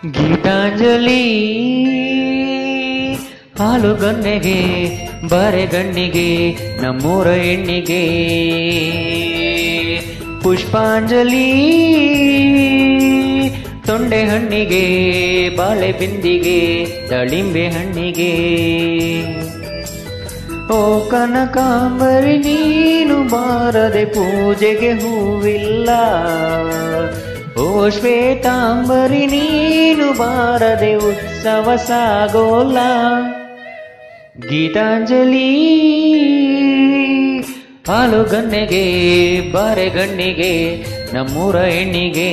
ಗೀತಾಂಜಲಿ ಹಾಲುಗನ್ನೆಗೆ ಬರೆಗಣ್ಣಿಗೆ ನಮ್ಮೂರ ಹೆಣ್ಣಿಗೆ ಪುಷ್ಪಾಂಜಲಿ ತೊಂಡೆ ಹಣ್ಣಿಗೆ ಬಾಳೆ ಬಿಂದಿಗೆ ದಾಳಿಂಬೆ ಹಣ್ಣಿಗೆ ಓ ಕನಕಾಂಬರಿ ನೀನು ಬಾರದೆ ಪೂಜೆಗೆ ಹೂವಿಲ್ಲ ಓ ಶ್ವೇತಾಂಬರಿ ನೀನು ಬಾರದೆ ಉತ್ಸವ ಸಾಗೋಲ್ಲ ಗೀತಾಂಜಲಿ ಹಾಲುಗನ್ನೆಗೆ ಬಾರೆಗಣ್ಣಿಗೆ ನಮ್ಮೂರ ಹೆಣ್ಣಿಗೆ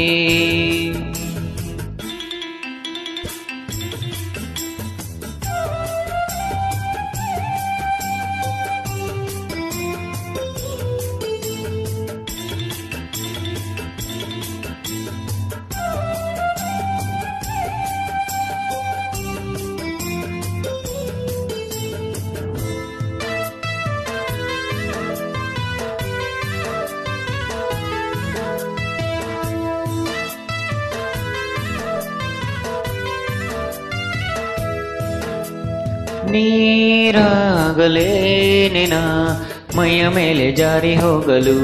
ನೀರಾಗಲೇ ನಿನ ಮೈಯ ಮೇಲೆ ಜಾರಿ ಹೋಗಲು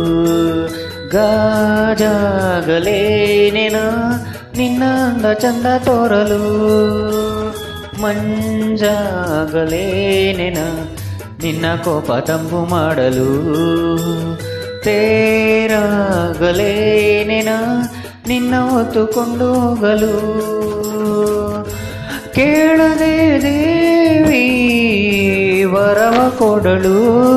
ಗಾಜಾಗಲೇ ನಿನ ನಿನ್ನ ಅಂದ ಚಂದ ತೋರಲು ಮಂಜಾಗಲೇ ನಿನ ನಿನ್ನ ಕೋಪ ತಂಪು ಮಾಡಲು ತೇರಾಗಲೇ ನಿನ ನಿನ್ನ ಹೊತ್ತುಕೊಂಡು ಹೋಗಲು ಕೇಳದೆ ದೇವಿ ವರವ ಕೊಡಲು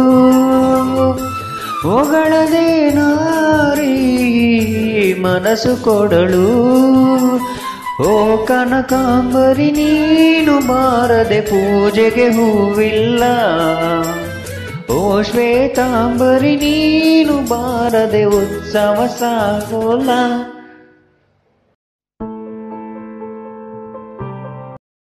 ಹೊಗಳದೆ ನಾರಿ ಮನಸ್ಸು ಕೊಡಲು ಓ ಕನಕಾಂಬರಿ ನೀನು ಬಾರದೆ ಪೂಜೆಗೆ ಹೂವಿಲ್ಲ ಓ ಶ್ವೇತಾಂಬರಿ ನೀನು ಬಾರದೆ ಉತ್ಸವ ಸಾಗೋಲ್ಲ